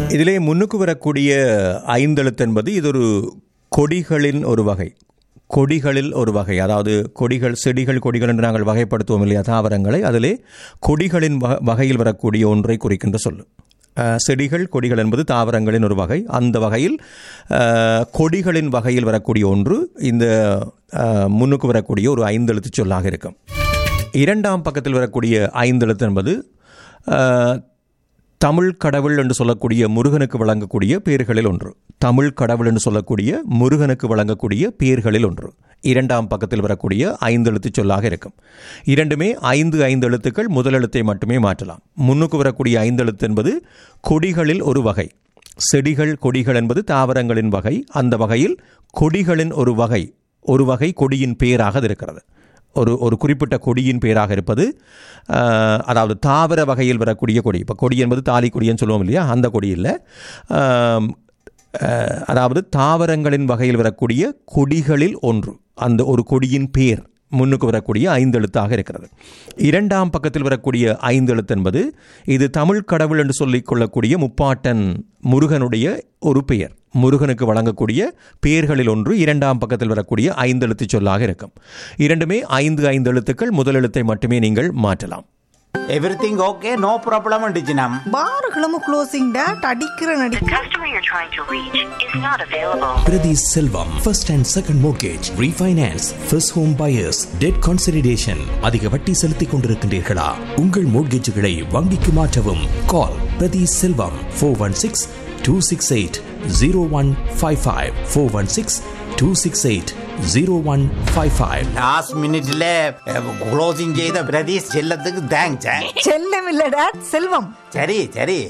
இதிலே முன்னுக்கு வரக்கூடிய ஐந்தெழுத்து என்பது இது ஒரு கொடிகளின் ஒரு வகை கொடிகளில் ஒரு வகை அதாவது கொடிகள் செடிகள் கொடிகள் என்று நாங்கள் வகைப்படுத்துவோம் இல்லையா தாவரங்களை அதிலே கொடிகளின் வ- வகையில் வரக்கூடிய ஒன்றை குறிக்கின்ற சொல்லு அஹ், செடிகள் கொடிகள் என்பது தாவரங்களின் ஒரு வகை அந்த வகையில் அஹ், கொடிகளின் வகையில் வரக்கூடிய ஒன்று இந்த அஹ், முன்னுக்கு வரக்கூடிய ஒரு ஐந்தெழுத்து சொல்லாக இருக்கும் இரண்டாம் பக்கத்தில் வரக்கூடிய ஐந்தெழுத்து என்பது அஹ், தமிழ் கடவுள் என்று சொல்லக்கூடிய முருகனுக்கு வழங்கக்கூடிய பேர்களில் ஒன்று தமிழ் கடவுள் என்று சொல்லக்கூடிய முருகனுக்கு வழங்கக்கூடிய பேர்களில் ஒன்று இரண்டாம் பக்கத்தில் வரக்கூடிய ஐந்து எழுத்து சொல்லாக இருக்கும் இரண்டுமே ஐந்து ஐந்து எழுத்துக்கள் முதல் எழுத்தை மட்டுமே மாற்றலாம் முன்னுக்கு வரக்கூடிய ஐந்து எழுத்து என்பது கொடிகளில் ஒரு வகை செடிகள் கொடிகள் என்பது தாவரங்களின் வகை அந்த வகையில் கொடிகளின் ஒரு வகை ஒரு வகை கொடியின் பேராக அது இருக்கிறது ஒரு ஒரு குறிப்பிட்ட கொடியின் பேராக இருப்பது ஆஹ், அதாவது தாவர வகையில் வரக்கூடிய கொடி இப்போ கொடி என்பது தாலி கொடின்னு சொல்லுவோம் இல்லையா அந்த கொடி இல்லை ஆம், ஆஹ், அதாவது தாவரங்களின் வகையில் வரக்கூடிய கொடிகளில் ஒன்று அந்த ஒரு கொடியின் பேர் முன்னுக்கு வரக்கூடிய ஐந்தெழுத்தாக இருக்கிறது இரண்டாம் பக்கத்தில் வரக்கூடிய ஐந்தெழுத்து என்பது இது தமிழ் கடவுள் என்று சொல்லிக் கொள்ளக்கூடிய முப்பாட்டன் முருகனுடைய ஒரு பெயர் முருகனுக்கு வழங்கக்கூடிய பெயர்களில் ஒன்று இரண்டாம் பக்கத்தில் வரக்கூடிய ஐந்தெழுத்து சொல்லாக இருக்கும் இரண்டுமே ஐந்து ஐந்து எழுத்துக்கள் முதல் எழுத்தை மட்டுமே நீங்கள் மாற்றலாம் எவ்ரிதிங் ஓகே நோ ப்ராப்ளம் அண்டிச்சினம் பார்களும் க்ளோசிங் டேட் அடிக்கிற The நடிக்க customer you're trying to reach is not available. Priti Selvam, first and second mortgage, refinance, first home buyers, debt consolidation. அதிக வட்டி செலுத்திக் கொண்டிருக்கின்றீர்களா உங்கள் மோட்கேஜுகளை வங்கிக்கு மாற்றவும் கால் பிரதி Selvam four one six two six eight zero one five five four one six two six eight zero one five five last மினிட்ல closing செய்த பிரதீஷ் செல்லத்துக்கு தேங்க்ஸ் செல்லம் இல்ல டேட் செல்வம் சரி சரி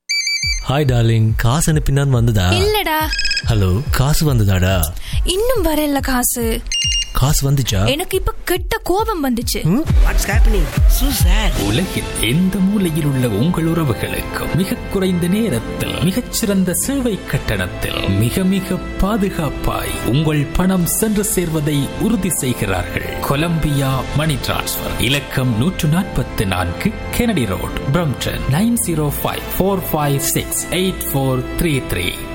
ஹாய் டார்லிங் காசு அனுப்பினான் வந்ததா இல்லடா ஹலோ காசு வந்ததாடா இன்னும் வரல காசு காசு வந்துச்சா எனக்கு இப்ப கெட்ட கோபம் வந்துச்சு உலகில் எந்த மூலையில் உள்ள உங்கள் உறவுகளுக்கு மிக குறைந்த நேரத்தில் மிகச்சிறந்த சேவை கட்டணத்தில் மிக மிக பாதுகாப்பாய் உங்கள் பணம் சென்று சேர்வதை உறுதி செய்கிறார்கள் கொலம்பியா மணி டிரான்ஸ்ஃபர் இலக்கம் நூற்று நாற்பத்தி நான்கு Kennedy road Brampton nine zero five four five six eight four three three